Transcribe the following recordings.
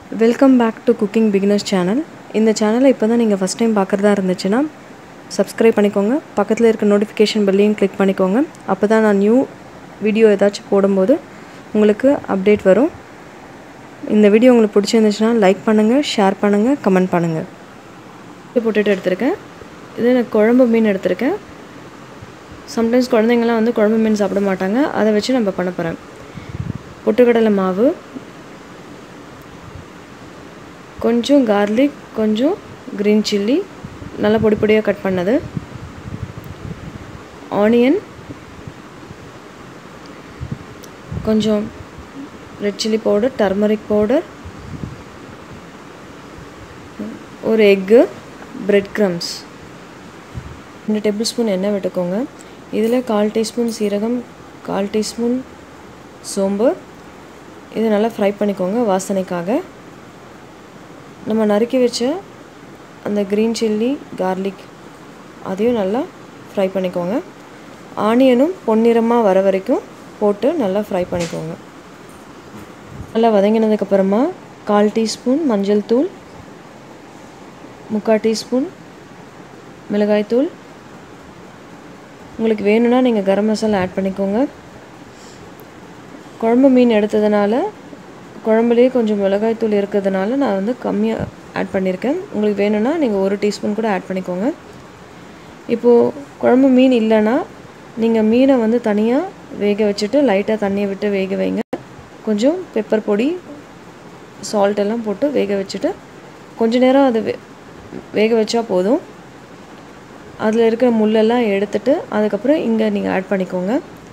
welcome back to cooking beginners channel இந்த சேனலை இப்போ தான் நீங்கள் ஃபஸ்ட் டைம் பார்க்குறதா இருந்துச்சுன்னா சப்ஸ்கிரைப் பண்ணிக்கோங்க பக்கத்தில் இருக்க நோட்டிஃபிகேஷன் பெல்லையும் கிளிக் பண்ணிக்கோங்க அப்போ தான் நான் நியூ வீடியோ ஏதாச்சும் போடும்போது உங்களுக்கு அப்டேட் வரும் இந்த வீடியோ உங்களுக்கு பிடிச்சிருந்துச்சுன்னா லைக் பண்ணுங்கள் ஷேர் பண்ணுங்கள் கமெண்ட் பண்ணுங்கள் இது போட்டுட்டு எடுத்திருக்கேன் இது நான் குழம்பு மீன் எடுத்திருக்கேன் சம்டைம்ஸ் குழந்தைங்கலாம் வந்து குழம்பு மீன் சாப்பிட மாட்டாங்க அதை வச்சு நம்ம பண்ண போகிறேன் பொட்டுக்கடலை மாவு கொஞ்சம் கார்லிக் கொஞ்சம் க்ரீன் சில்லி நல்லா பொடி பொடியாக கட் பண்ணது ஆனியன் கொஞ்சம் red chilli powder turmeric powder ஒரு எக்கு பிரெட் க்ரம்ஸ் ரெண்டு டேபிள் ஸ்பூன் எண்ணெய் விட்டுக்கோங்க இதில் கால் டீஸ்பூன் சீரகம் கால் டீஸ்பூன் சோம்பு இது நல்லா ஃப்ரை பண்ணிக்கோங்க வாசனைக்காக நம்ம நறுக்கி வச்ச அந்த க்ரீன் சில்லி கார்லிக் அதையும் நல்லா ஃப்ரை பண்ணிக்கோங்க ஆனியனும் பொன்னிறமாக வர வரைக்கும் போட்டு நல்லா ஃப்ரை பண்ணிக்கோங்க நல்லா வதங்கினதுக்கப்புறமா கால் டீஸ்பூன் மஞ்சள் தூள் முக்கால் டீஸ்பூன் மிளகாய்த்தூள் உங்களுக்கு வேணும்னா நீங்கள் கரம் மசாலா ஆட் பண்ணிக்கோங்க குழம்பு மீன் எடுத்ததுனால குழம்புலேயே கொஞ்சம் மிளகாய்த்தூள் இருக்கிறதுனால நான் வந்து கம்மியாக ஆட் பண்ணியிருக்கேன் உங்களுக்கு வேணும்னா நீங்கள் ஒரு டீஸ்பூன் கூட ஆட் பண்ணிக்கோங்க இப்போது குழம்பு மீன் இல்லைன்னா நீங்கள் மீனை வந்து தனியாக வேக வச்சுட்டு லைட்டாக தண்ணியை விட்டு வேக வைங்க கொஞ்சம் பெப்பர் பொடி சால்ட் எல்லாம் போட்டு வேக வச்சுட்டு கொஞ்ச நேரம் அது வே வேக வச்சா போதும் அதில் இருக்கிற முள்ளெல்லாம் எடுத்துட்டு அதுக்கப்புறம் இங்கே நீங்கள் ஆட் பண்ணிக்கோங்க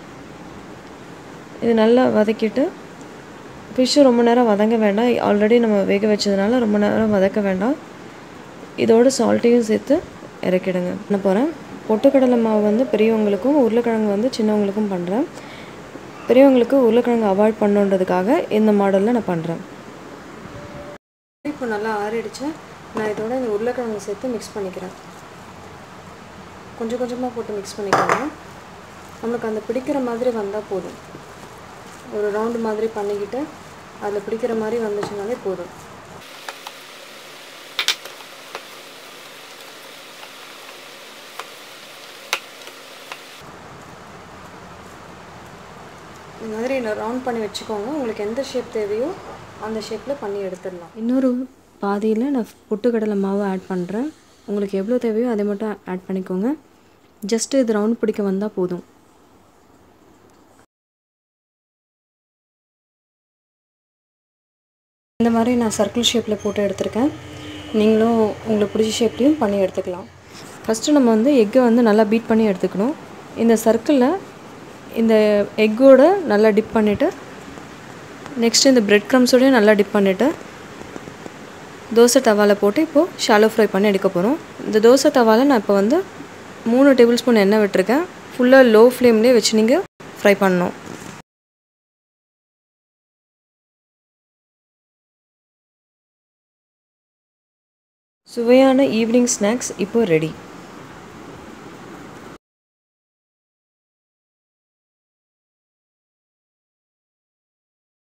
இது நல்லா வதக்கிட்டு ஃபிஷ்ஷு ரொம்ப நேரம் வதங்க வேண்டாம் ஆல்ரெடி நம்ம வேக வச்சதுனால ரொம்ப நேரம் வதக்க வேண்டாம் இதோட சால்ட்டையும் சேர்த்து இறக்கிடுங்க பண்ண போகிறேன் பொட்டுக்கடலை மாவு வந்து பெரியவங்களுக்கும் உருளைக்கிழங்கு வந்து சின்னவங்களுக்கும் பண்ணுறேன் பெரியவங்களுக்கு உருளைக்கிழங்கு அவாய்ட் பண்ணுன்றதுக்காக இந்த மாடலில் நான் பண்ணுறேன் இப்போ நல்லா ஆறிடுச்சு நான் இதோட இந்த உருளைக்கிழங்கு சேர்த்து மிக்ஸ் பண்ணிக்கிறேன் கொஞ்சம் கொஞ்சமாக போட்டு மிக்ஸ் பண்ணிக்கோங்க நம்மளுக்கு அந்த பிடிக்கிற மாதிரி வந்தால் போதும் ஒரு ரவுண்டு மாதிரி பண்ணிக்கிட்டு அதில் பிடிக்கிற மாதிரி வந்துச்சுனாலே போதும் இந்த மாதிரி ரவுண்ட் பண்ணி வச்சுக்கோங்க உங்களுக்கு எந்த ஷேப் தேவையோ அந்த ஷேப்பில் பண்ணி எடுத்துடலாம் இன்னொரு பாதியில் நான் பொட்டுக்கடலை மாவு ஆட் பண்ணுறேன் உங்களுக்கு எவ்வளோ தேவையோ அதை மட்டும் ஆட் பண்ணிக்கோங்க ஜஸ்ட்டு இது ரவுண்ட் பிடிக்க வந்தால் போதும் இந்த மாதிரி நான் சர்க்கிள் ஷேப்பில் போட்டு எடுத்திருக்கேன் நீங்களும் உங்களுக்கு பிடிச்ச ஷேப்லேயும் பண்ணி எடுத்துக்கலாம் ஃபஸ்ட்டு நம்ம வந்து எக்கை வந்து நல்லா பீட் பண்ணி எடுத்துக்கணும் இந்த சர்க்கிளில் இந்த எக்கோட நல்லா டிப் பண்ணிவிட்டு நெக்ஸ்ட்டு இந்த பிரெட் க்ரம்ஸோடையும் நல்லா டிப் பண்ணிவிட்டு தோசை தவாவில் போட்டு இப்போது ஷாலோ ஃப்ரை பண்ணி எடுக்க போகிறோம் இந்த தோசை தவாவில் நான் இப்போ வந்து மூணு டேபிள் ஸ்பூன் எண்ணெய் விட்டுருக்கேன் ஃபுல்லாக லோ ஃப்ளேம்லேயே வச்சு நீங்கள் ஃப்ரை பண்ணணும் சுவையான ஈவினிங் ஸ்நாக்ஸ் இப்போ ரெடி